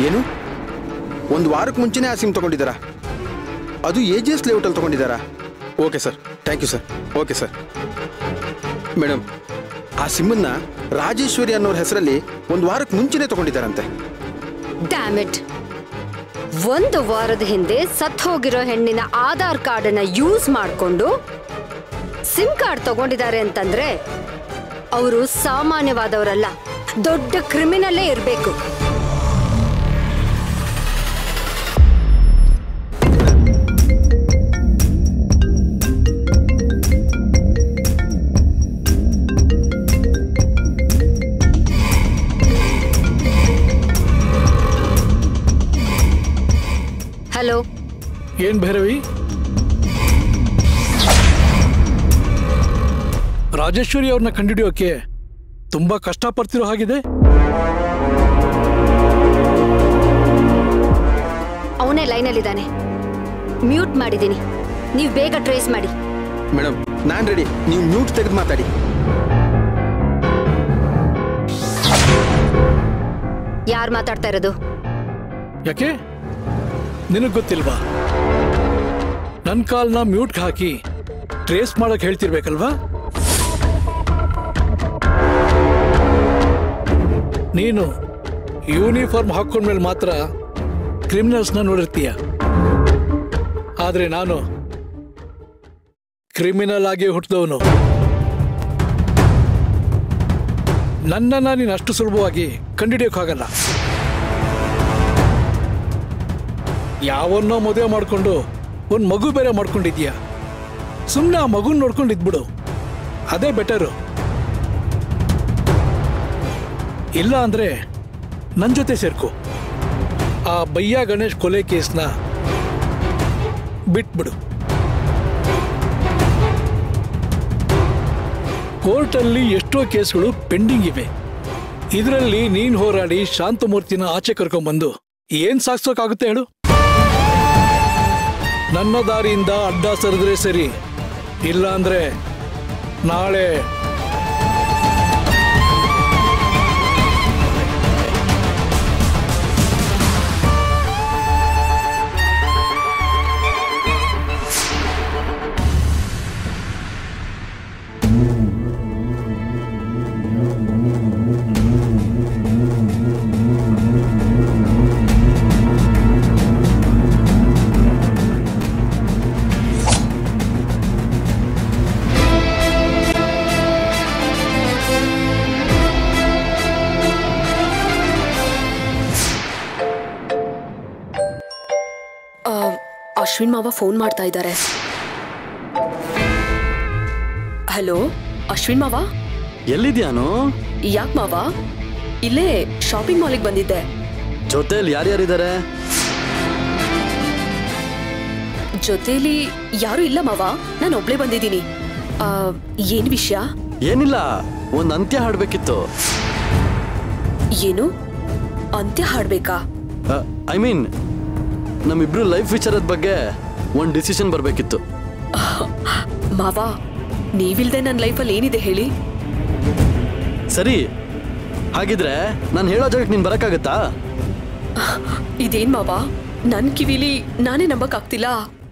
ಏನು ಒಂದು ವಾರಕ್ಕೆ ಮುಂಚೆನೇ ಆ ಸಿಮ್ ತಗೊಂಡಿದ್ದಾರಾ ಅದು ಎ ಜಿ ಎಸ್ ಲೇಔಟಲ್ಲಿ ತಗೊಂಡಿದ್ದಾರಾ okay sir thank you sir okay sir madam ಆ ಸಿಮ್ಮನ್ನ ರಾಜೇಶ್ವರಿ ಅನ್ನೋರ ಹೆಸರಲ್ಲಿ ಒಂದು ವಾರಕ್ಕೆ ಮುಂಚೆನೇ ತಗೊಂಡಿದ್ದಾರಂತೆ ಡ್ಯಾಮಿಟ್ ಒಂದು ವಾರದ ಹಿಂದೆ ಸತ್ ಹೋಗಿರೋ ಹೆಣ್ಣಿನ ಆಧಾರ್ ಕಾರ್ಡ್ ಅನ್ನ ಯೂಸ್ ಮಾಡಿಕೊಂಡು ಸಿಮ್ ಕಾರ್ಡ್ ತಗೊಂಡಿದ್ದಾರೆ ಅಂತಂದ್ರೆ ಅವರು ಸಾಮಾನ್ಯವಾದವರಲ್ಲ ದೊಡ್ಡ ಕ್ರಿಮಿನಲ್ಲೇ ಇರಬೇಕು ಹಲೋ ಏನ್ ಭೈರವಿ ರಾಜೇಶ್ವರಿ ಅವ್ರನ್ನ ಕಂಡುಹಿಡಿಯೋಕೆ ತುಂಬಾ ಕಷ್ಟಪಡ್ತಿರೋ ಹಾಗಿದೆ ಅವನೇ ಲೈನಲ್ಲಿದ್ದಾನೆ ಮ್ಯೂಟ್ ಮಾಡಿದ್ದೀನಿ ನೀವು ಬೇಗ ಟ್ರೇಸ್ ಮಾಡಿ ಮೇಡಮ್ ನಾನು ರೆಡಿ ನೀವು ಮ್ಯೂಟ್ ತೆಗೆದು ಮಾತಾಡಿ ಯಾರು ಮಾತಾಡ್ತಾ ಇರೋದು ಯಾಕೆ ನಿನಗ್ ಗೊತ್ತಿಲ್ವಾ ನನ್ನ ಕಾಲ್ನ ಮ್ಯೂಟ್ಗೆ ಹಾಕಿ ಟ್ರೇಸ್ ಮಾಡಕ್ ಹೇಳ್ತಿರ್ಬೇಕಲ್ವಾ ನೀನು ಯೂನಿಫಾರ್ಮ್ ಹಾಕೊಂಡ್ಮೇಲೆ ಮಾತ್ರ ಕ್ರಿಮಿನಲ್ಸ್ನ ನೋಡಿರ್ತೀಯ ಆದ್ರೆ ನಾನು ಕ್ರಿಮಿನಲ್ ಆಗಿ ಹುಟ್ಟಿದವನು ನನ್ನನ್ನ ನೀನು ಅಷ್ಟು ಸುಲಭವಾಗಿ ಕಂಡುಹಿಡಿಯೋಕ್ಕಾಗಲ್ಲ ಯಾವನ್ನೋ ಮದುವೆ ಮಾಡ್ಕೊಂಡು ಒಂದು ಮಗು ಬೇರೆ ಮಾಡ್ಕೊಂಡಿದ್ಯಾ ಸುಮ್ಮನೆ ಆ ಮಗುನ್ ನೋಡ್ಕೊಂಡು ಇದ್ಬಿಡು ಅದೇ ಬೆಟರು ಇಲ್ಲ ಅಂದ್ರೆ ನನ್ನ ಜೊತೆ ಸೇರ್ಕೊ ಆ ಬಯ್ಯ ಗಣೇಶ್ ಕೊಲೆ ಕೇಸ್ನ ಬಿಟ್ಬಿಡು ಕೋರ್ಟಲ್ಲಿ ಎಷ್ಟೋ ಕೇಸ್ಗಳು ಪೆಂಡಿಂಗ್ ಇವೆ ಇದರಲ್ಲಿ ನೀನ್ ಹೋರಾಡಿ ಶಾಂತಮೂರ್ತಿನ ಆಚೆ ಕರ್ಕೊಂಡ್ಬಂದು ಏನ್ ಸಾಕ್ಸೋಕಾಗುತ್ತೆ ಹೇಳು ನನ್ನ ದಾರಿಯಿಂದ ಅಡ್ಡ ಸರಿದ್ರೆ ಸರಿ ಇಲ್ಲ ಅಂದ್ರೆ ನಾಳೆ ಆ, ಅಶ್ವಿನ್ ಮಾವ ಫೋನ್ ಮಾಡ್ತಾ ಇದ್ದಾರೆ ಹಲೋ ಅಶ್ವಿನ್ ಮಾವ ಎಲ್ಲಿದ್ಯಾನು ಯಾಕ್ ಮಾವ ಇಲ್ಲೇ ಶಾಪಿಂಗ್ ಮಾಲಿಗೆ ಬಂದಿದ್ದೆ ಜೊತೆಲಿ ಯಾರ್ಯಾರಿದ್ದಾರೆ ಜೊತೆಲಿ ಯಾರು ಇಲ್ಲ ಮಾವ ನಾನು ಒಬ್ಳೆ ಬಂದಿದ್ದೀನಿ ಆ, ಏನ್ ವಿಷಯ ಏನಿಲ್ಲ ಒಂದ್ ಅಂತ್ಯ ಹಾಡ್ಬೇಕಿತ್ತು ಏನು ಅಂತ್ಯ ಹಾಡ್ಬೇಕಾ ಐ ಮೀನ್ ನಮ್ಮಿಬ್ರು ಲೈಫ್ ವಿಚಾರದ ಬಗ್ಗೆ ಒಂದ್ ಡಿಸಿಷನ್ ಬರ್ಬೇಕಿತ್ತು ಮಾವ ನೀವಿಲ್ದೆ ನನ್ನ ಲೈಫಲ್ಲಿ ಏನಿದೆ ಹೇಳಿ ಸರಿ ಹಾಗಿದ್ರೆ ನಾನು ಹೇಳೋ ಜಾಗಕ್ಕೆ ನೀನ್ ಬರಕ್ಕಾಗತ್ತಾ ಇದೇನ್ ಮಾವ ನನ್ ಕಿವಿಲಿ ನಾನೇ ನಂಬಕ್ಕಾಗ್ತಿಲ್ಲ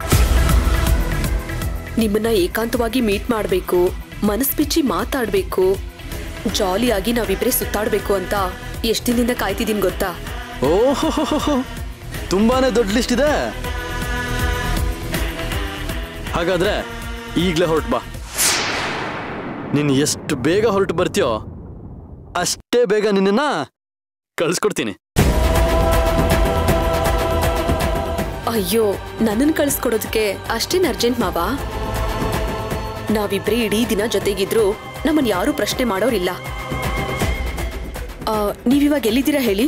ನಿಮ್ಮನ್ನ ಏಕಾಂತವಾಗಿ ಮೀಟ್ ಮಾಡ್ಬೇಕು ಮನಸ್ ಬಿಚ್ಚಿ ಮಾತಾಡ್ಬೇಕು ಜಾಲಿಯಾಗಿ ನಾವಿಬ್ರೇ ಸುತ್ತಾಡ್ಬೇಕು ಅಂತ ಎಷ್ಟ್ ದಿನದಿಂದ ಕಾಯ್ತಿದೀನಿ ಗೊತ್ತಾ ಓಹೋ ತುಂಬಾನೇ ದೊಡ್ಡ ಲಿಸ್ಟ್ ಇದೆ ಹಾಗಾದ್ರೆ ಈಗ್ಲೇ ಹೊರಟು ಬಾ ನೀನು ಎಷ್ಟು ಬೇಗ ಹೊರಟು ಬರ್ತೀಯೋ ಅಷ್ಟೇ ಬೇಗ ನಿನ್ನನ್ನ ಕಳಿಸ್ಕೊಡ್ತೀನಿ ಅಯ್ಯೋ ನನ್ನನ್ ಕಳಿಸ್ಕೊಡೋದಕ್ಕೆ ಅಷ್ಟೇನ್ ಅರ್ಜೆಂಟ್ ಮಾವ ನಾವಿಬ್ರೇ ಇಡೀ ದಿನ ಜೊತೆಗಿದ್ರು ನಮ್ಮನ್ ಯಾರೂ ಪ್ರಶ್ನೆ ಮಾಡೋರಿಲ್ಲ ಆ, ನೀವಿವಾಗ ಎಲ್ಲಿದ್ದೀರಾ ಹೇಳಿ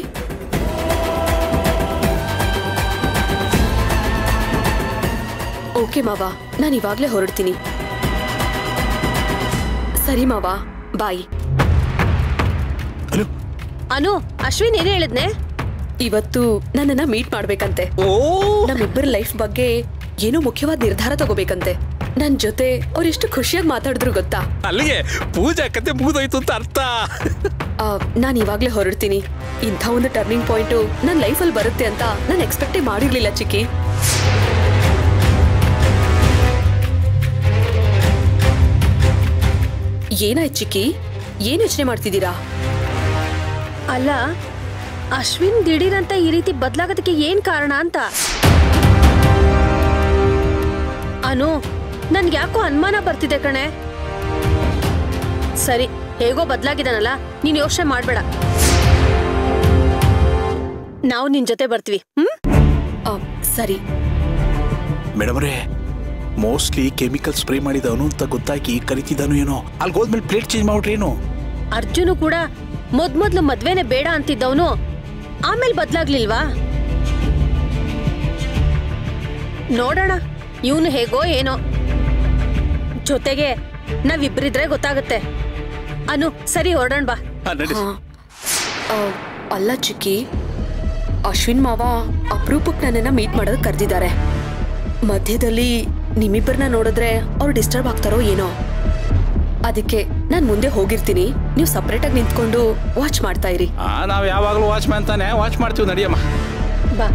ಓಕೆ ಮಾವ ನಾನು ಇವಾಗ್ಲೇ ಹೊರಡ್ತೀನಿ ಸರಿ ಮಾವ ಬಾಯ್ ಅನು ಅಶ್ವಿನ್ ಏನ್ ಹೇಳಿದ್ನೆ ಇವತ್ತು ನನ್ನನ್ನ ಮೀಟ್ ಮಾಡ್ಬೇಕಂತೆ ಓ ನಮ್ಮಿಬ್ಬರ ಲೈಫ್ ಬಗ್ಗೆ ಏನೋ ಮುಖ್ಯವಾದ ನಿರ್ಧಾರ ತಗೋಬೇಕಂತೆ ನನ್ ಜೊತೆ ಅವ್ರು ಎಷ್ಟು ಖುಷಿಯಾಗಿ ಮಾತಾಡಿದ್ರು ಗೊತ್ತಾ ಅಲ್ಲಿಗೆ ಪೂಜಾ ಕತೆ ಮುಗಿದೋಯ್ತು ಅಂತ ಅರ್ಥ ಆ, ನಾನ್ ಇವಾಗ್ಲೇ ಹೊರಡ್ತೀನಿ ಇಂಥ ಒಂದು ಟರ್ನಿಂಗ್ ಪಾಯಿಂಟು ನನ್ನ ಲೈಫಲ್ಲಿ ಬರುತ್ತೆ ಅಂತ ನಾನು ಎಕ್ಸ್ಪೆಕ್ಟೇ ಮಾಡಿರ್ಲಿಲ್ಲ ಚಿಕ್ಕಿ ಏನಾಯ್ತು ಚಿಕ್ಕಿ ಏನ್ ಯೋಚನೆ ಮಾಡ್ತಿದ್ದೀರಾ ಅಲ್ಲ ಅಶ್ವಿನ್ ದಿಢೀರಂತ ಈ ರೀತಿ ಬದ್ಲಾಗೋದಕ್ಕೆ ಏನ್ ಕಾರಣ ಅಂತ ಅನು ನನ್ಗೆ ಯಾಕೋ ಅನುಮಾನ ಬರ್ತಿದೆ ಕಣೆ ಸರಿ ಹೇಗೋ ಬದ್ಲಾಗಿದಾನಲ್ಲ ನೀನ್ ಯೋಚನೆ ಮಾಡ್ಬೇಡ ನಾವು ನಿನ್ ಜೊತೆ ಬರ್ತೀವಿ ಹ್ಮ್ ಆ, ಸರಿ ಮೇಡಮ್ರೇ ಮೋಸ್ಟ್ಲಿ ಕೆಮಿಕಲ್ ಸ್ಪ್ರೇ ಮಾಡಿದವನು ಅಂತ ಗೊತ್ತಾಗಿ ಕರಿತಿದ್ದಾನು ಏನೋ ಅಲ್ಲಿ ಹೋದ್ಮೇಲೆ ಪ್ಲೇಟ್ ಚೇಂಜ್ ಮಾಡ್ಬಿಟ್ರೆ ಏನು ಅರ್ಜುನು ಕೂಡ ಮೊದ್ಮೊದ್ಲು ಮದ್ವೆನೆ ಬೇಡ ಅಂತಿದ್ದವನು ಆಮೇಲೆ ಬದ್ಲಾಗ್ಲಿಲ್ವಾ ನೋಡೋಣ ಇವನು ಹೇಗೋ ಏನೋ ಜೊತೆಗೆ ನಾವಿಬ್ರಿದ್ರೆ ಗೊತ್ತಾಗುತ್ತೆ ಅನು ಸರಿ ಹೊರಡೋಣ ಬಾ ಹಾ, ನಡಿ ಹಾ. ಆ, ಅಲ್ಲ ಚಿಕ್ಕಿ ಅಶ್ವಿನ್ ಮಾವ ಅಪರೂಪಕ್ಕೆ ನನ್ನನ್ನ ಮೀಟ್ ಮಾಡೋದಕ್ಕೆ ಕರೆದಿದ್ದಾರೆ ಮಧ್ಯದಲ್ಲಿ ನಿಮ್ಮಿಬ್ಬರನ್ನ ನೋಡಿದ್ರೆ ಅವ್ರು ಡಿಸ್ಟರ್ಬ್ ಆಗ್ತಾರೋ ಏನೋ ಅದಕ್ಕೆ ನಾನು ಮುಂದೆ ಹೋಗಿರ್ತೀನಿ ನೀವು ಸಪ್ರೇಟಾಗಿ ನಿಂತ್ಕೊಂಡು ವಾಚ್ ಮಾಡ್ತಾ ಇರಿ ಆ, ನಾವ್ ಯಾವಾಗಲೂ ವಾಚ್ ಮ್ಯಾನ್ ತಾನೆ ವಾಚ್ ಮಾಡ್ತೀವಿ ನಡಿಯಮ್ಮ ಬಾ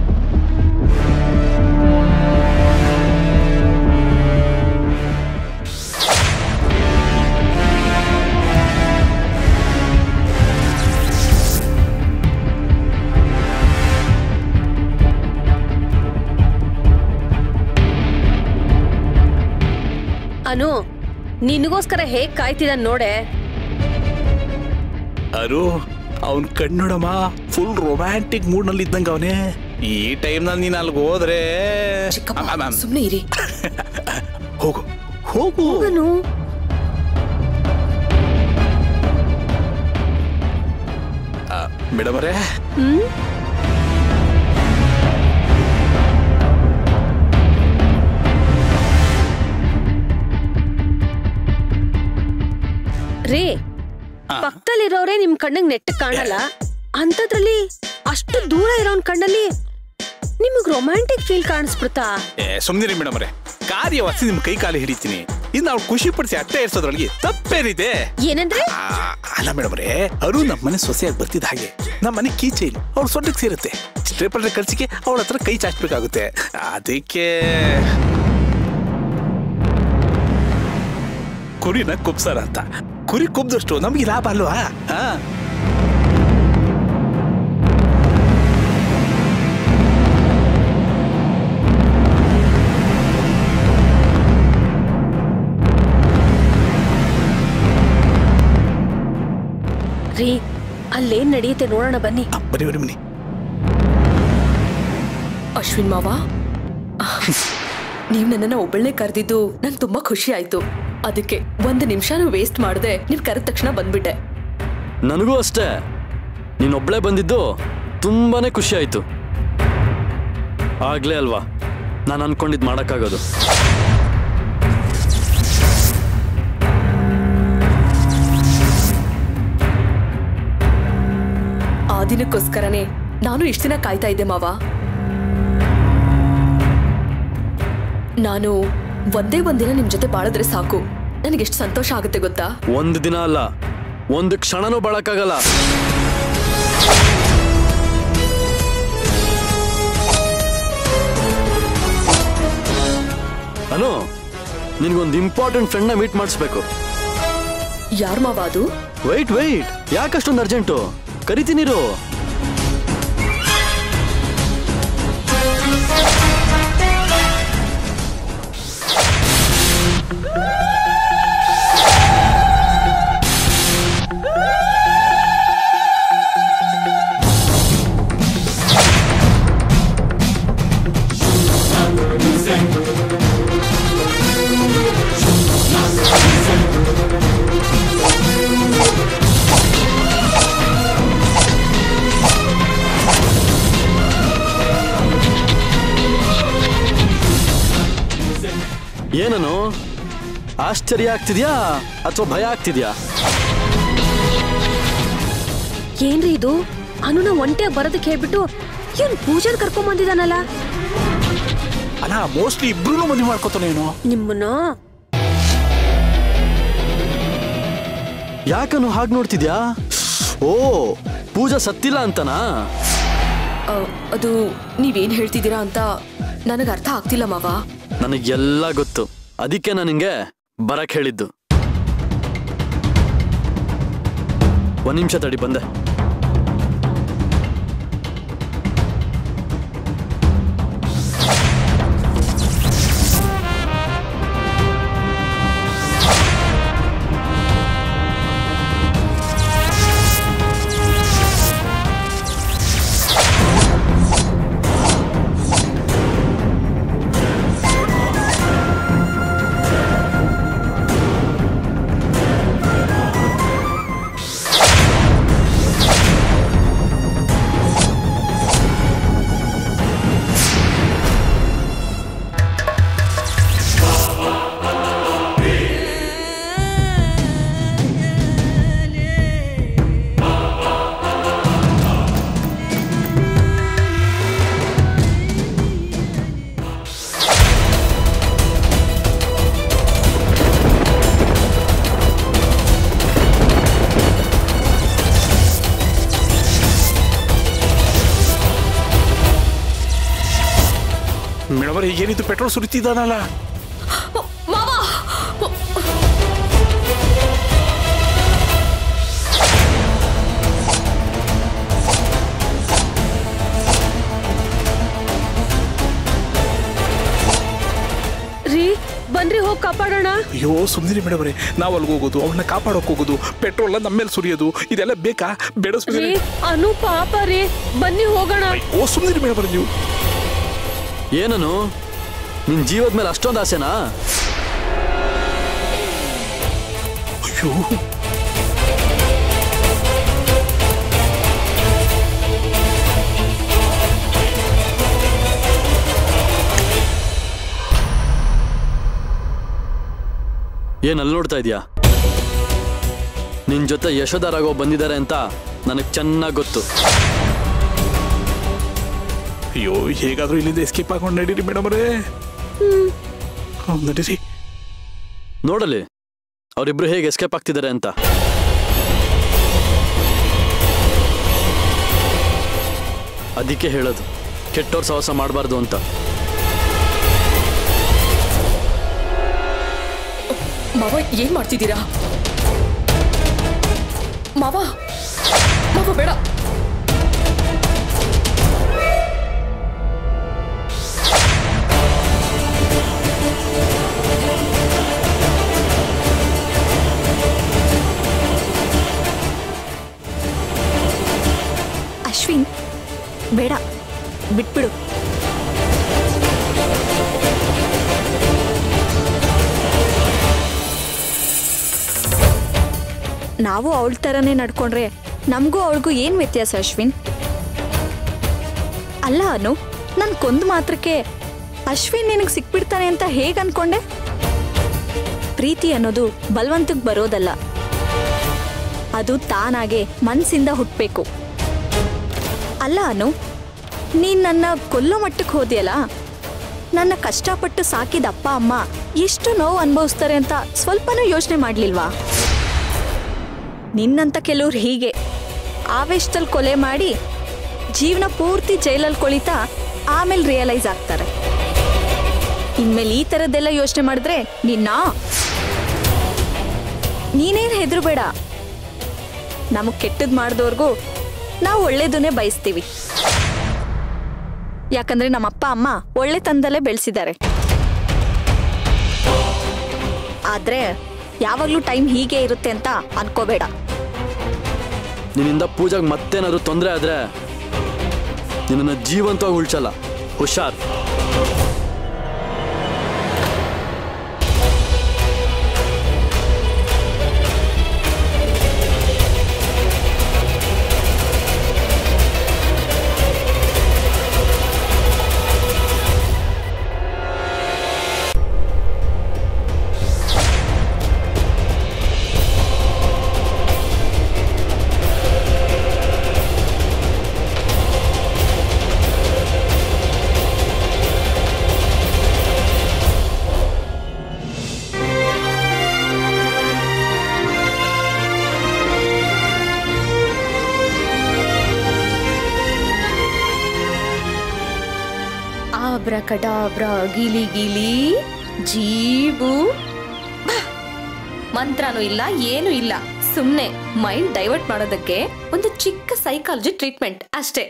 ಅನು ನಿನಗೋಸ್ಕರ ಹೇಗ್ ಕಾಯ್ತಿದ್ದಾನ್ ನೋಡೆ ಅರು ಅವ್ನ್ ಕಣ್ಣುಡಮ್ಮ ಫುಲ್ ರೊಮ್ಯಾಂಟಿಕ್ ಮೂಡ್ ನಲ್ಲಿ ಇದ್ದಂಗ ಅವನೇ ಈ ಟೈಮ್ ನಲ್ಲಿ ನೀನ್ ಅಲ್ಲಿಗೆ ಹೋದ್ರೆ ಚಿಕ್ಕಪ್ಪ ಅಮ್, ಅಮ್, ಸುಮ್ಮನೆ ಇರಿ ಹೋಗು ಹೋಗು ಅನು ಮೇಡಮ್ ಅವರೇ ಹ್ಮ್ ರೀ ಪಕ್ಕದಲ್ಲಿರೋರೇ ನಿಮ್ ಕಣ್ಣಿಗೆ ನೆಟ್ಟಗ್ ಕಾಣಲ್ಲ ಅಂತದ್ರಲ್ಲಿ ಅಷ್ಟು ದೂರ ಇರೋನ್ ಕಣ್ಣಲ್ಲಿ ನಿಮಗ್ ರೊಮ್ಯಾಂಟಿಕ್ ಫೀಲ್ ಕಾಣಿಸ್ಬಿಡ್ತಾ ಏ ಸುಮ್ನಿರಿ ಮೇಡಮ್ ಅವರೇ ಕಾರ್ಯವಾಸಿ ನಿಮ್ ಕೈ ಕಾಲು ಹಿಡಿತೀನಿ ಇನ್ನು ಅವ್ಳು ಖುಷಿ ಪಡಿಸಿ ಅಟ್ಟೆ ಇರ್ಸೋದ್ರೊಳಗೆ ತಪ್ಪೇನಿದೆ ಏನಂದ್ರೆ ಆ, ಅಲ್ಲ ಮೇಡಮ್ ಅವರೇ ಅರು ನಮ್ಮ ಮನೆ ಸೊಸೆಯಾಗಿ ಬರ್ತಿದ್ದ ಹಾಗೆ ನಮ್ಮ ಮನೆ ಕೀಚೆ ಇಲ್ಲ ಅವ್ಳು ಸೊಟ್ಟಕ್ಕೆ ಸೇರುತ್ತೆ ಸ್ಟೇಪಲ್ ಖರ್ಚಿಗೆ ಅವಳ ಹತ್ರ ಕೈ ಚಾಚಬೇಕಾಗುತ್ತೆ ಅದಕ್ಕೆ ಕುರಿನ ಕುಬ್ಸಾರ ಅಂತ ಕುರಿ ಕುಬ್ದಷ್ಟು ನಮ್ಗೆ ಲಾಭ ಅಲ್ವಾ ಹಾ ರೀ ಅಲ್ಲೇನ್ ನಡೆಯುತ್ತೆ ನೋಡೋಣ ಬನ್ನಿ ಆ, ಬನ್ನಿ ಬನ್ನಿ ಬನ್ನಿ ಅಶ್ವಿನ್ ಮಾವ ನೀವು ನನ್ನನ್ನ ಒಬ್ಬಳನ್ನೇ ಕರೆದಿದ್ದು ನಂಗೆ ತುಂಬಾ ಖುಷಿ ಆಯ್ತು ಅದಕ್ಕೆ ಒಂದು ನಿಮಿಷನೂ ವೇಸ್ಟ್ ಮಾಡದೆ ನೀವು ಕರೆದ ತಕ್ಷಣ ಬಂದ್ಬಿಟ್ಟೆ ನನಗೂ ಅಷ್ಟೇ ನೀನೊಬ್ಳೇ ಬಂದಿದ್ದು ತುಂಬಾನೇ ಖುಷಿ ಆಯ್ತು ಆಗ್ಲೇ ಅಲ್ವಾ ನಾನು ಅನ್ಕೊಂಡಿದ್ ಮಾಡಕ್ಕಾಗೋದು ಆ ದಿನಕ್ಕೋಸ್ಕರನೇ ನಾನು ಇಷ್ಟ ದಿನ ಕಾಯ್ತಾ ಇದ್ದೆ ಮಾವ ನಾನು ಒಂದೇ ಒಂದಿನ ನಿಮ್ ಜೊತೆ ಬಾಳಿದ್ರೆ ಸಾಕು ನನಗೆ ಎಷ್ಟು ಸಂತೋಷ ಆಗುತ್ತೆ ಗೊತ್ತಾ ಒಂದು ದಿನ ಅಲ್ಲ ಒಂದು ಕ್ಷಣನೂ ಬಾಳಕ್ಕಾಗಲ್ಲ ಅನು ನಿನ್ಗೊಂದು ಇಂಪಾರ್ಟೆಂಟ್ ಫ್ರೆಂಡ್ನ ಮೀಟ್ ಮಾಡಿಸ್ಬೇಕು ಯಾರ್ ಮಾವ ಅದು ವೈಟ್ ವೈಟ್ ಯಾಕಷ್ಟೊಂದು ಅರ್ಜೆಂಟು ಕರಿತೀನಿರು ಏನನು ಆಶ್ಚರ್ಯ ಆಗ್ತಿದ್ಯಾ ಅಥವಾ ಭಯ ಆಗ್ತಿದ್ಯಾ ಏನ್ರಿ ಇದು ಅನುನ ಒಂಟೆಯಾಗಿ ಬರೋದಕ್ಕೆ ಹೇಳ್ಬಿಟ್ಟು ಇವನ್ ಪೂಜಾನ್ ಕರ್ಕೊಂಡ್ ಬಂದಿದಾನಲ್ಲ ಅಲ್ಲ ಮೋಸ್ಟ್ಲಿ ಇಬ್ರು ಮದುವೆ ಮಾಡ್ಕೋತಾನೇನೋ ನಿಮ್ಮನ್ನ ಯಾಕನು ಹಾಗೆ ನೋಡ್ತಿದ್ಯಾ ಓ ಪೂಜಾ ಸತ್ತಿಲ್ಲ ಅಂತನಾ ಆ, ಅದು ನೀವೇನ್ ಹೇಳ್ತಿದ್ದೀರಾ ಅಂತ ನನಗೆ ಅರ್ಥ ಆಗ್ತಿಲ್ಲ ಮಾವ ನನಗೆಲ್ಲ ಗೊತ್ತು ಅದಕ್ಕೆ ನಾನು ನಿಂಗೆ ಬರಕ್ ಹೇಳಿದ್ದು ಒಂದ್ ನಿಮಿಷ ತಡಿ ಬಂದೆ ಮೇಡಮ್ ಈಗೇನಿತ್ತು ಪೆಟ್ರೋಲ್ ಸುರಿತಿದ್ದಾನಲ್ಲ ಮಾವ ರೀ ಬನ್ರಿ ಹೋಗಿ ಕಾಪಾಡೋಣ ಅಯ್ಯೋ ಸುಮ್ನಿರಿ ಮೇಡಮ್ ಅವ್ರೆ ನಾವು ಅಲ್ಲಿಗೆ ಹೋಗೋದು ಅವನ್ನ ಕಾಪಾಡೋಕ್ ಹೋಗೋದು ಪೆಟ್ರೋಲ್ ನಮ್ಮ ಮೇಲೆ ಸುರಿಯೋದು ಇದೆಲ್ಲ ಬೇಕಾ ಬೇಡ ರೀ ಸುಮ್ನಿರಿ ಅನು ಪಾಪ ರೀ ಬನ್ನಿ ಹೋಗೋಣ ಓ ಸುಮ್ನಿರಿ ಮೇಡಮ್ ಅವ್ರೆ ನೀವು ಏನನು ನಿನ್ ಜೀವದ ಮೇಲೆ ಅಷ್ಟೊಂದು ಆಸೆನಾ ಅಯ್ಯೋ ಏನ್ ಅಲ್ಲಿ ನೋಡ್ತಾ ಇದೀಯಾ ನಿನ್ ಜೊತೆ ಯಶೋಧರಾಗೋ ಬಂದಿದ್ದಾರೆ ಅಂತ ನನಗೆ ಚೆನ್ನಾಗಿ ಗೊತ್ತು ಅಯ್ಯೋ ಹೇಗಾದ್ರೂ ಇಲ್ಲಿಂದ ಎಸ್ಕೇಪ್ ಆಕೊಂಡು ನಡೀರಿ ಮೇಡಮ್ ಅವರೇ ನಡೀರಿ ನೋಡಲಿ ಅವರಿಬ್ರು ಹೇಗೆ ಎಸ್ಕೇಪ್ ಆಗ್ತಿದ್ದಾರೆ ಅಂತ ಅದಕ್ಕೆ ಹೇಳೋದು ಕೆಟ್ಟೋರ್ ಸಹವಾಸ ಮಾಡಬಾರ್ದು ಅಂತ ಮಾವ ಏನ್ ಮಾಡ್ತಿದ್ದೀರಾ ಮಾವ ಮಾವ ಬೇಡ ಅಶ್ವಿನ್ ಬೇಡ ಬಿಟ್ಬಿಡು ನಾವು ಅವಳ ಥರನೇ ನಡ್ಕೊಂಡ್ರೆ ನಮಗೂ ಅವಳಿಗೂ ಏನು ವ್ಯತ್ಯಾಸ ಅಶ್ವಿನ್ ಅಲ್ಲ ಅನು ನನ್ಗೊಂದು ಮಾತ್ರಕ್ಕೆ ಅಶ್ವಿನ್ ನಿನಗೆ ಸಿಕ್ಬಿಡ್ತಾನೆ ಅಂತ ಹೇಗೆ ಅನ್ಕೊಂಡೆ ಪ್ರೀತಿ ಅನ್ನೋದು ಬಲವಂತಕ್ಕೆ ಬರೋದಲ್ಲ ಅದು ತಾನಾಗೆ ಮನಸ್ಸಿಂದ ಹುಟ್ಟಬೇಕು ಅಲ್ಲ ಅನು ನೀನ್ ನನ್ನ ಕೊಲ್ಲೋ ಮಟ್ಟಕ್ಕೆ ಹೋದ್ಯಲ್ಲ ನನ್ನ ಕಷ್ಟಪಟ್ಟು ಸಾಕಿದ ಅಪ್ಪ ಅಮ್ಮ ಎಷ್ಟು ನೋವು ಅನುಭವಿಸ್ತಾರೆ ಅಂತ ಸ್ವಲ್ಪನೂ ಯೋಚನೆ ಮಾಡ್ಲಿಲ್ವಾ ನಿನ್ನಂತ ಕೆಲವ್ರು ಹೀಗೆ ಆವೇಶದಲ್ಲಿ ಕೊಲೆ ಮಾಡಿ ಜೀವನ ಪೂರ್ತಿ ಜೈಲಲ್ಲಿ ಕೊಳಿತಾ ಆಮೇಲೆ ರಿಯಲೈಸ್ ಆಗ್ತಾರೆ ಇನ್ಮೇಲೆ ಈ ಥರದ್ದೆಲ್ಲ ಯೋಚನೆ ಮಾಡಿದ್ರೆ ನಿನ್ನ ನೀನೇನು ಹೆದರ್ಬೇಡ ನಮಗೆ ಕೆಟ್ಟದ್ ಮಾಡಿದವ್ರಿಗೂ ನಾವು ಒಳ್ಳೇದನ್ನೇ ಬಯಸ್ತೀವಿ ಯಾಕಂದ್ರೆ ನಮ್ಮ ಅಪ್ಪ ಅಮ್ಮ ಒಳ್ಳೆ ತಂದಲ್ಲೇ ಬೆಳೆಸಿದ್ದಾರೆ ಆದ್ರೆ ಯಾವಾಗ್ಲೂ ಟೈಮ್ ಹೀಗೆ ಇರುತ್ತೆ ಅಂತ ಅನ್ಕೋಬೇಡ ನಿನ್ನಿಂದ ಪೂಜಾಗ್ ಮತ್ತೇನಾದ್ರು ತೊಂದರೆ ಆದ್ರೆ ನಿನ್ನನ್ನು ಜೀವಂತವಾಗಿ ಉಳ್ಸಲ್ಲ ಹುಷಾರ್ ಕಡಾಬ್ರ ಗಿಲಿ ಗಿಲಿ ಜೀಬು ಬಾ. ಮಂತ್ರನೂ ಇಲ್ಲ ಏನು ಇಲ್ಲ ಸುಮ್ನೆ ಮೈಂಡ್ ಡೈವರ್ಟ್ ಮಾಡೋದಕ್ಕೆ ಒಂದು ಚಿಕ್ಕ ಸೈಕಾಲಜಿ ಟ್ರೀಟ್ಮೆಂಟ್ ಅಷ್ಟೇ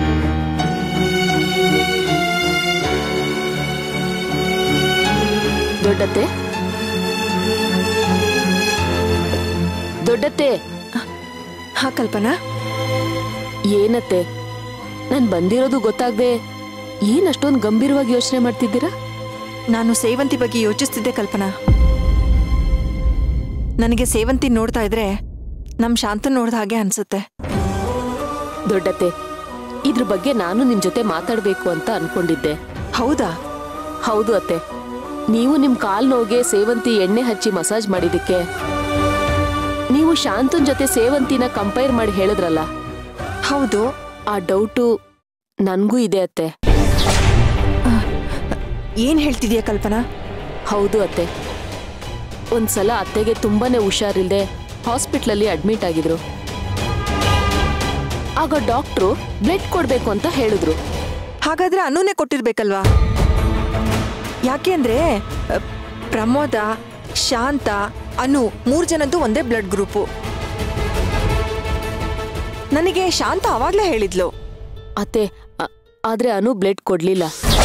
ದೊಡ್ಡತ್ತೆ ದೊಡ್ಡತ್ತೆ ಹಾ ಕಲ್ಪನಾ ಏನತ್ತೆ ನಾನ್ ಬಂದಿರೋದು ಗೊತ್ತಾಗ್ದೆ ಏನ್ ಅಷ್ಟೊಂದು ಗಂಭೀರವಾಗಿ ಯೋಚನೆ ಮಾಡ್ತಿದ್ದೀರಾ ನಾನು ಸೇವಂತಿ ಬಗ್ಗೆ ಯೋಚಿಸ್ತಿದ್ದೆ ಕಲ್ಪನಾ ನನಗೆ ಸೇವಂತಿ ನೋಡ್ತಾ ಇದ್ರೆ ನಮ್ ಶಾಂತ ನೋಡ್ದ ಹಾಗೆ ಅನ್ಸುತ್ತೆ ದೊಡ್ಡತ್ತೆ ಇದ್ರ ಬಗ್ಗೆ ನಾನು ನಿಮ್ ಜೊತೆ ಮಾತಾಡ್ಬೇಕು ಅಂತ ಅನ್ಕೊಂಡಿದ್ದೆ ಹೌದಾ ಹೌದು ಅತ್ತೆ ನೀವು ನಿಮ್ ಕಾಲ್ ನೋವಿಗೆ ಸೇವಂತಿ ಎಣ್ಣೆ ಹಚ್ಚಿ ಮಸಾಜ್ ಮಾಡಿದಕ್ಕೆ ನೀವು ಶಾಂತನ್ ಜೊತೆ ಸೇವಂತಿನ ಕಂಪೇರ್ ಮಾಡಿ ಹೇಳಿದ್ರಲ್ಲ ಹೌದು ಆ ಡೌಟು ನನ್ಗೂ ಇದೆ ಅತ್ತೆ ಏನ್ ಹೇಳ್ತಿದ್ಯಾ ಕಲ್ಪನಾ ಹೌದು ಅತ್ತೆ ಒಂದ್ಸಲ ಅತ್ತೆಗೆ ತುಂಬಾನೇ ಹುಷಾರಿಲ್ದೆ ಹಾಸ್ಪಿಟ್ಲಲ್ಲಿ ಅಡ್ಮಿಟ್ ಆಗಿದ್ರು ಆಗ ಡಾಕ್ಟ್ರು ಬ್ಲಡ್ ಕೊಡ್ಬೇಕು ಅಂತ ಹೇಳಿದ್ರು ಹಾಗಾದ್ರೆ ಅನುನೇ ಕೊಟ್ಟಿರ್ಬೇಕಲ್ವಾ ಯಾಕೆ ಅಂದ್ರೆ ಅ, ಪ್ರಮೋದ ಶಾಂತ ಅನು ಮೂರ್ ಜನದ್ದು ಒಂದೇ ಬ್ಲಡ್ ಗ್ರೂಪು ನನಗೆ ಶಾಂತ ಅವಾಗ್ಲೇ ಹೇಳಿದ್ಲು ಅತ್ತೆ ಆ- ಆದ್ರೆ ಅನು ಬ್ಲಡ್ ಕೊಡ್ಲಿಲ್ಲ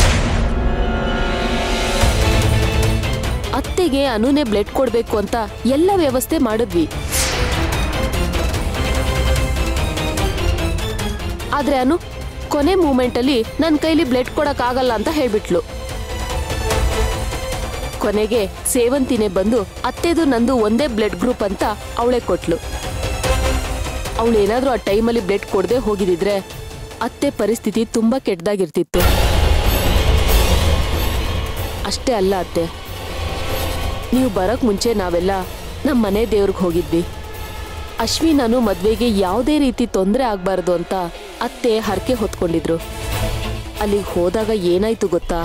ಅತ್ತೆಗೆ ಅನುನೇ ಬ್ಲಡ್ ಕೊಡ್ಬೇಕು ಅಂತ ಎಲ್ಲ ವ್ಯವಸ್ಥೆ ಮಾಡಿದ್ವಿ ಆದ್ರೆ ಅನು ಕೊನೆ ಮೂಮೆಂಟ್ ಅಲ್ಲಿ ನನ್ನ ಕೈಲಿ ಬ್ಲಡ್ ಕೊಡಕ್ ಆಗಲ್ಲ ಅಂತ ಹೇಳ್ಬಿಟ್ಲು ಕೊನೆಗೆ ಸೇವಂತಿನೇ ಬಂದು ಅತ್ತೆದು ನಂದು ಒಂದೇ ಬ್ಲಡ್ ಗ್ರೂಪ್ ಅಂತ ಅವಳೇ ಕೊಟ್ಲು ಅವಳೇನಾದ್ರೂ ಆ ಟೈಮಲ್ಲಿ ಬ್ಲಡ್ ಕೊಡದೆ ಹೋಗಿದಿದ್ರೆ ಅತ್ತೆ ಪರಿಸ್ಥಿತಿ ತುಂಬಾ ಕೆಟ್ಟದಾಗಿರ್ತಿತ್ತು ಅಷ್ಟೇ ಅಲ್ಲ ಅತ್ತೆ ನೀವು ಬರಕ್ ಮುಂಚೆ ನಾವೆಲ್ಲ ನಮ್ಮ ಮನೆ ದೇವ್ರಿಗೆ ಹೋಗಿದ್ವಿ ಅಶ್ವಿ ನಾನು ಮದ್ವೆಗೆ ಯಾವುದೇ ರೀತಿ ತೊಂದರೆ ಆಗ್ಬಾರ್ದು ಅಂತ ಅತ್ತೆ ಹರಕೆ ಹೊತ್ಕೊಂಡಿದ್ರು ಅಲ್ಲಿಗೆ ಹೋದಾಗ ಏನಾಯ್ತು ಗೊತ್ತಾ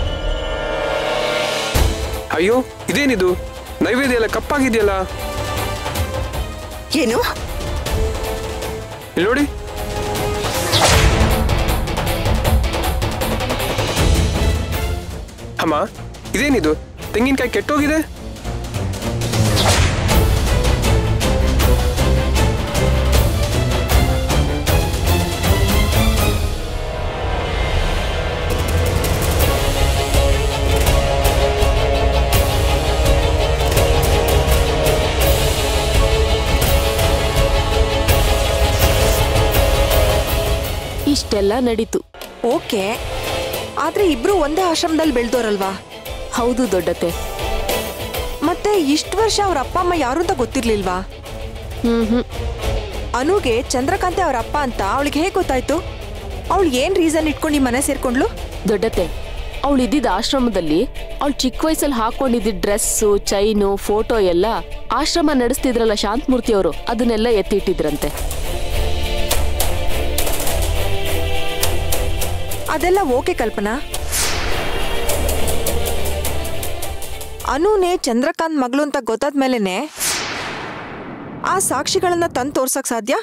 ಅಯ್ಯೋ ಇದೇನಿದು ನೈವೇದ್ಯ ಎಲ್ಲ ಕಪ್ಪಾಗಿದೆಯಲ್ಲ ಏನು ಇಲ್ಲಿ ನೋಡಿ ಅಮ್ಮ ಇದೇನಿದು ತೆಂಗಿನಕಾಯಿ ಕೆಟ್ಟೋಗಿದೆ ಇಷ್ಟೆಲ್ಲ ನಡೀತು ಓಕೆ ಆದ್ರೆ ಇಬ್ರು ಒಂದೇ ಆಶ್ರಮದಲ್ಲಿ ಬೆಳ್ದೋರಲ್ವಾ ಹೌದು ದೊಡ್ಡತೆ ಮತ್ತೆ ಇಷ್ಟು ವರ್ಷ ಅವ್ರ ಅಪ್ಪ ಅಮ್ಮ ಯಾರು ಅಂತ ಗೊತ್ತಿರ್ಲಿಲ್ವಾ ಹ್ಮ್ ಹ್ಮ್ ಅನುಗೆ ಚಂದ್ರಕಾಂತೆ ಅವ್ರ ಅಪ್ಪ ಅಂತ ಅವಳಿಗೆ ಹೇಗೆ ಗೊತ್ತಾಯ್ತು ಅವಳು ಏನ್ ರೀಸನ್ ಇಟ್ಕೊಂಡು ಈ ಮನೆ ಸೇರ್ಕೊಂಡ್ಲು ದೊಡ್ಡತೆ ಅವಳು ಇದ್ದಿದ್ದ ಆಶ್ರಮದಲ್ಲಿ ಅವಳು ಚಿಕ್ಕ ವಯಸ್ಸಲ್ಲಿ ಹಾಕೊಂಡಿದ್ದ ಡ್ರೆಸ್ಸು ಚೈನು ಫೋಟೋ ಎಲ್ಲ ಆಶ್ರಮ ನಡೆಸ್ತಿದ್ರಲ್ಲ ಶಾಂತಮೂರ್ತಿ ಅವರು ಅದನ್ನೆಲ್ಲ ಎತ್ತಿಟ್ಟಿದ್ರಂತೆ ಅದೆಲ್ಲ ಓಕೆ ಕಲ್ಪನಾ ಅನುನೇ ಚಂದ್ರಕಾಂತ್ ಮಗಳು ಅಂತ ಗೊತ್ತಾದ್ಮೇಲೆನೆ ಆ ಸಾಕ್ಷಿಗಳನ್ನ ತಂದು ತೋರ್ಸಕ್ ಸಾಧ್ಯ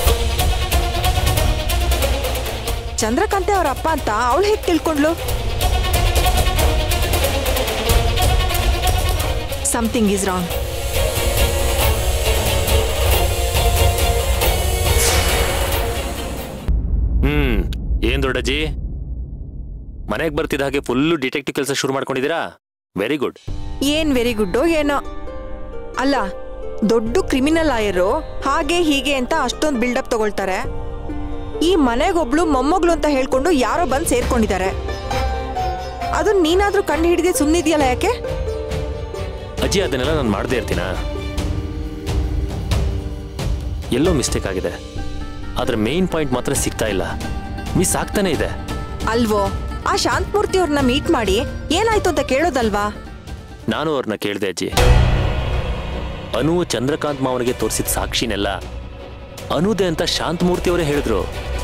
ಚಂದ್ರಕಾಂತೆ ಅವ್ರ ಅಪ್ಪ ಅಂತ ಅವಳು ಹೇಗೆ ತಿಳ್ಕೊಂಡ್ಲು ಸಮಥಿಂಗ್ ಈಸ್ ರಾಂಗ್ ಹ್ಮ್ ಏನ್ ದೊಡ್ಡಜ್ಜಿ ಮನೆಗೆ ಬರ್ತಿದ್ದ ಹಾಗೆ ಫುಲ್ಲು ಡಿಟೆಕ್ಟಿವ್ ಕೆಲಸ ಶುರು ಮಾಡ್ಕೊಂಡಿದ್ದೀರಾ ವೆರಿ ಗುಡ್ ಏನ್ ವೆರಿ ಗುಡ್ಡು ಏನೋ ಅಲ್ಲ ದೊಡ್ಡ ಕ್ರಿಮಿನಲ್ ಆಯರು ಹಾಗೆ ಹೀಗೆ ಅಂತ ಅಷ್ಟೊಂದು ಬಿಲ್ಡಪ್ ತಗೊಳ್ತಾರೆ ಈ ಮನೆಗೊಬ್ಳು ಮೊಮ್ಮಗಳು ಅಂತ ಹೇಳ್ಕೊಂಡು ಯಾರೋ ಬಂದು ಸೇರ್ಕೊಂಡಿದ್ದಾರೆ ಅದು ನೀನಾದ್ರೂ ಕಂಡು ಹಿಡಿದು ಸುಮ್ಮನಿದ್ಯಲ್ಲ ಯಾಕೆ ಅಜ್ಜಿ ಅದನ್ನೆಲ್ಲ ನಾನು ಮಾಡದೇ ಇರ್ತೀನಾ ಎಲ್ಲೋ ಮಿಸ್ಟೇಕ್ ಆಗಿದೆ ಆದ್ರೆ ಮೇನ್ ಪಾಯಿಂಟ್ ಮಾತ್ರ ಸಿಗ್ತಾ ಇಲ್ಲ ಮಿಸ್ ಆಗ್ತಾನೆ ಇದೆ ಅಲ್ವೋ ಆ ಶಾಂತಮೂರ್ತಿ ಅವ್ರನ್ನ ಮೀಟ್ ಮಾಡಿ ಏನಾಯ್ತು ಅಂತ ಕೇಳೋದಲ್ವಾ ನಾನು ಅವ್ರನ್ನ ಕೇಳಿದೆ ಅಜ್ಜಿ ಅನು ಚಂದ್ರಕಾಂತ್ ಮಾವನಿಗೆ ತೋರಿಸಿದ ಸಾಕ್ಷಿನೆಲ್ಲ ಅನುದೆ ಅಂತ ಶಾಂತಮೂರ್ತಿ ಅವರೇ ಹೇಳಿದ್ರು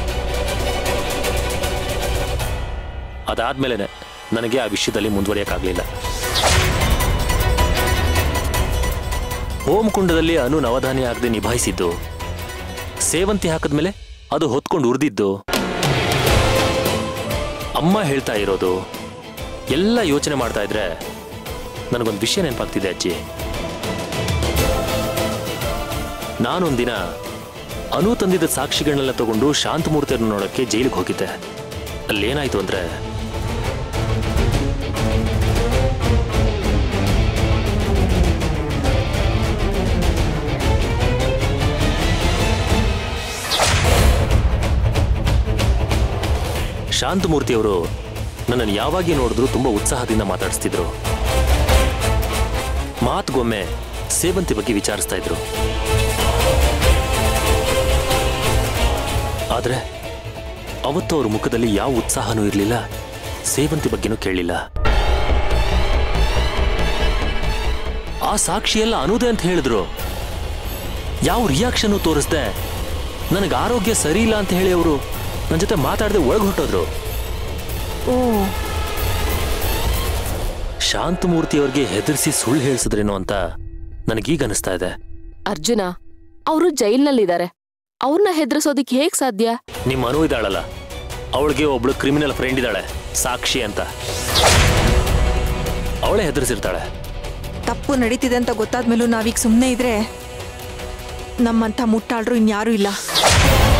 ಅದಾದ್ಮೇಲೆ ನನಗೆ ಆ ವಿಷಯದಲ್ಲಿ ಮುಂದುವರಿಯಕ್ಕಾಗಲಿಲ್ಲ ಹೋಮಕುಂಡದಲ್ಲಿ ಅನು ನವಧಾನ್ಯ ಆಗದೆ ನಿಭಾಯಿಸಿದ್ದು ಸೇವಂತಿ ಹಾಕಿದ್ಮೇಲೆ ಅದು ಹೊತ್ಕೊಂಡು ಉರಿದಿದ್ದು ಅಮ್ಮ ಹೇಳ್ತಾ ಇರೋದು ಎಲ್ಲ ಯೋಚನೆ ಮಾಡ್ತಾ ಇದ್ರೆ ನನಗೊಂದು ವಿಷಯ ನೆನಪಾಗ್ತಿದೆ ಅಜ್ಜಿ ನಾನೊಂದಿನ ಅನು ತಂದಿದ್ದ ಸಾಕ್ಷಿಗಳನ್ನೆಲ್ಲ ತಗೊಂಡು ಶಾಂತಮೂರ್ತಿಯನ್ನು ನೋಡಕ್ಕೆ ಜೈಲಿಗೆ ಹೋಗಿದ್ದೆ ಅಲ್ಲೇನಾಯ್ತು ಅಂದ್ರೆ ಶಾಂತಮೂರ್ತಿಯವರು ನನ್ನನ್ನು ಯಾವಾಗ ನೋಡಿದ್ರು ತುಂಬಾ ಉತ್ಸಾಹದಿಂದ ಮಾತಾಡಿಸ್ತಿದ್ರು ಮಾತುಗೊಮ್ಮೆ ಸೇವಂತಿ ಬಗ್ಗೆ ವಿಚಾರಿಸ್ತಾ ಇದ್ರು ಆದ್ರೆ ಅವತ್ತು ಅವ್ರ ಮುಖದಲ್ಲಿ ಯಾವ ಉತ್ಸಾಹನೂ ಇರಲಿಲ್ಲ ಸೇವಂತಿ ಬಗ್ಗೆನೂ ಕೇಳಲಿಲ್ಲ ಆ ಸಾಕ್ಷಿಯೆಲ್ಲ ಅನುದೆ ಅಂತ ಹೇಳಿದ್ರು ಯಾವ ರಿಯಾಕ್ಷನ್ ತೋರಿಸ್ದೆ ನನಗೆ ಆರೋಗ್ಯ ಸರಿ ಇಲ್ಲ ಅಂತ ಹೇಳಿ ಅವರು ನನ್ನ ಜೊತೆ ಮಾತಾಡದೆ ಒಳಗೆ ಹೊಟ್ಟೋದ್ರು ಓ ಶಾಂತಮೂರ್ತಿಯವ್ರಿಗೆ ಹೆದರ್ಸಿ ಸುಳ್ಳು ಹೇಳಿಸಿದ್ರೇನೋ ಅಂತ ನನಗೀಗ ಅನಿಸ್ತಾ ಇದೆ ಅರ್ಜುನ ಅವರು ಜೈಲ್ನಲ್ಲಿದ್ದಾರೆ ಅವ್ರನ್ನ ಹೆದರ್ಸೋದಿಕ್ ಹೇಗ್ ಸಾಧ್ಯ ನಿಮ್ಮ ಅನು ಇದ್ದಾಳಲ್ಲ ಅವಳಿಗೆ ಒಬ್ಳು ಕ್ರಿಮಿನಲ್ ಫ್ರೆಂಡ್ ಇದ್ದಾಳೆ ಸಾಕ್ಷಿ ಅಂತ ಅವಳೇ ಹೆದರ್ಸಿರ್ತಾಳೆ ತಪ್ಪು ನಡೀತಿದೆ ಅಂತ ಗೊತ್ತಾದ್ಮೇಲೂ ನಾವೀಗ ಸುಮ್ಮನೆ ಇದ್ರೆ ನಮ್ಮಂಥ ಮುಟ್ಟಾಳ್ರು ಇನ್ಯಾರೂ ಇಲ್ಲ